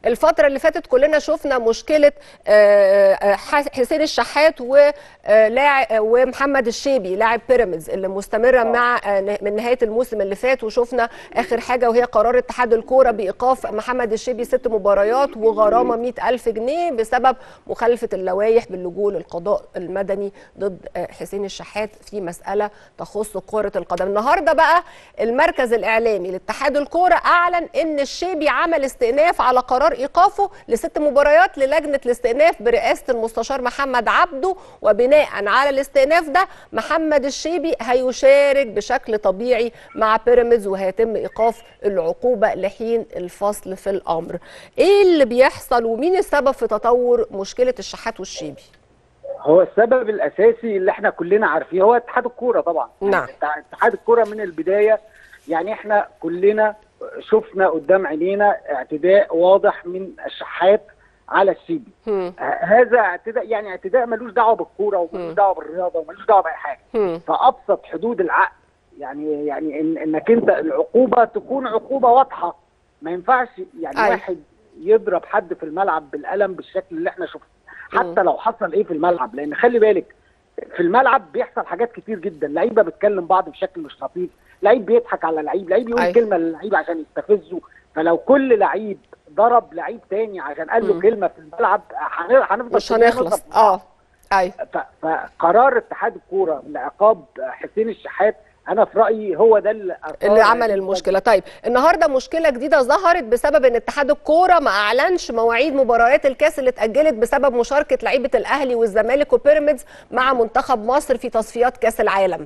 الفترة اللي فاتت كلنا شفنا مشكلة آه، آه، حسين الشحات ولاعب ومحمد الشيبي لاعب بيراميدز اللي مستمرة مع آه، من نهاية الموسم اللي فات وشفنا آخر حاجة وهي قرار اتحاد الكورة بإيقاف محمد الشيبي ست مباريات وغرامة 100 ألف جنيه بسبب مخالفة اللوائح باللجوء للقضاء المدني ضد آه، حسين الشحات في مسألة تخص كرة القدم النهاردة بقى المركز الإعلامي لاتحاد الكورة أعلن إن الشيبي عمل استئناف على قرار ايقافه لست مباريات للجنه الاستئناف برئاسه المستشار محمد عبده وبناء على الاستئناف ده محمد الشيبي هيشارك بشكل طبيعي مع بيراميدز وهيتم ايقاف العقوبه لحين الفصل في الامر. ايه اللي بيحصل ومين السبب في تطور مشكله الشحات والشيبي؟ هو السبب الاساسي اللي احنا كلنا عارفينه هو اتحاد الكوره طبعا نعم. يعني اتحاد الكوره من البدايه يعني احنا كلنا شفنا قدام عينينا اعتداء واضح من الشحات على السيبي هم. هذا اعتداء يعني اعتداء ملوش دعوه بالكوره وملوش مم. دعوه بالرياضه وملوش دعوه باي حاجه هم. فابسط حدود العقل يعني يعني إن انك انت العقوبه تكون عقوبه واضحه ما ينفعش يعني أيوة. واحد يضرب حد في الملعب بالقلم بالشكل اللي احنا شفناه حتى لو حصل ايه في الملعب لان خلي بالك في الملعب بيحصل حاجات كتير جدا لعيبه بتكلم بعض بشكل مش لطيف لعيب بيضحك على لعيب لعيب يقول أيوة. كلمه للعيب عشان يستفزه فلو كل لعيب ضرب لعيب تاني عشان قال له مم. كلمه في الملعب هن- هنفضل مش كلنا هنخلص نضرب اه ايوه ف- فقرار اتحاد الكوره لعقاب حسين الشحات انا في رايي هو ده اللي اللي عمل المشكله طيب النهارده مشكله جديده ظهرت بسبب ان اتحاد الكوره ما اعلنش مواعيد مباريات الكاس اللي اتاجلت بسبب مشاركه لعيبه الاهلي والزمالك وبيراميدز مع منتخب مصر في تصفيات كاس العالم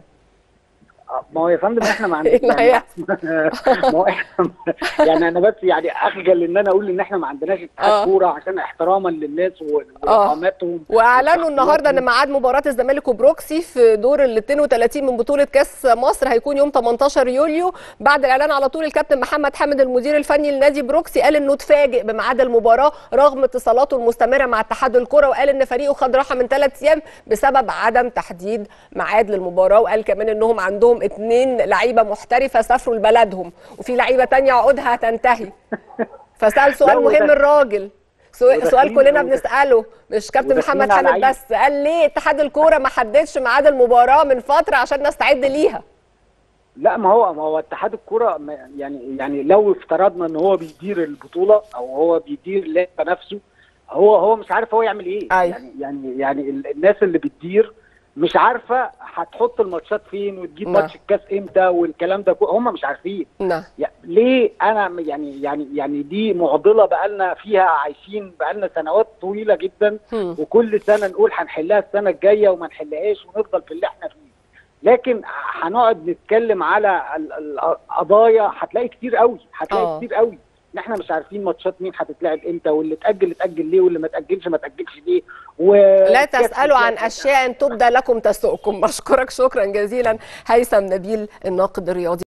ما هو يا فندم احنا ما إيه اللي عندناش ما هو احنا يعني انا بس يعني اخجل ان انا اقول ان احنا ما عندناش آه. اتحاد كوره عشان احتراما للناس و- واقامتهم واعلنوا النهارده ان ميعاد مباراه الزمالك وبروكسي في دور ال 32 من بطوله كاس مصر هيكون يوم 18 يوليو بعد الاعلان على طول الكابتن محمد حامد المدير الفني لنادي بروكسي قال انه اتفاجئ بميعاد المباراه رغم اتصالاته المستمره مع اتحاد الكره وقال ان فريقه خد راحه من ثلاث ايام بسبب عدم تحديد ميعاد للمباراه وقال كمان انهم عندهم اثنين لعيبه محترفه سافروا لبلدهم وفي لعيبه تانية عقودها هتنتهي فسال سؤال لا، وده- مهم الراجل سؤال وداخلين- سؤال كلنا وداخلين- بنساله مش كابتن وداخلين محمد على حامد لعيب. بس قال ليه اتحاد الكوره ما حددش ميعاد المباراه من فتره عشان نستعد ليها لا ما هو ما هو اتحاد الكوره ما- يعني يعني لو افترضنا ان هو بيدير البطوله او هو بيدير اللعبه نفسه هو هو مش عارف هو يعمل ايه أيوة. يعني يعني يعني ال- الناس اللي بتدير مش عارفه هتحط الماتشات فين وتجيب نعم. ماتش الكاس امتى والكلام ده كله هم مش عارفين نعم يعني ليه انا م- يعني يعني يعني دي معضله بقالنا فيها عايشين بقالنا سنوات طويله جدا هم. وكل سنه نقول هنحلها السنه الجايه وما نحلهاش ونفضل في اللي احنا فيه لكن هنقعد نتكلم على ال- ال- القضايا هتلاقي كتير قوي هتلاقي آه. كتير قوي ان احنا مش عارفين ماتشات مين هتتلعب امتى واللي اتاجل اتاجل ليه واللي ما اتاجلش ما اتاجلش ليه و لا تسالوا عن اشياء ان تبدى لكم تسؤكم بشكرك شكرا جزيلا هيثم نبيل الناقد الرياضي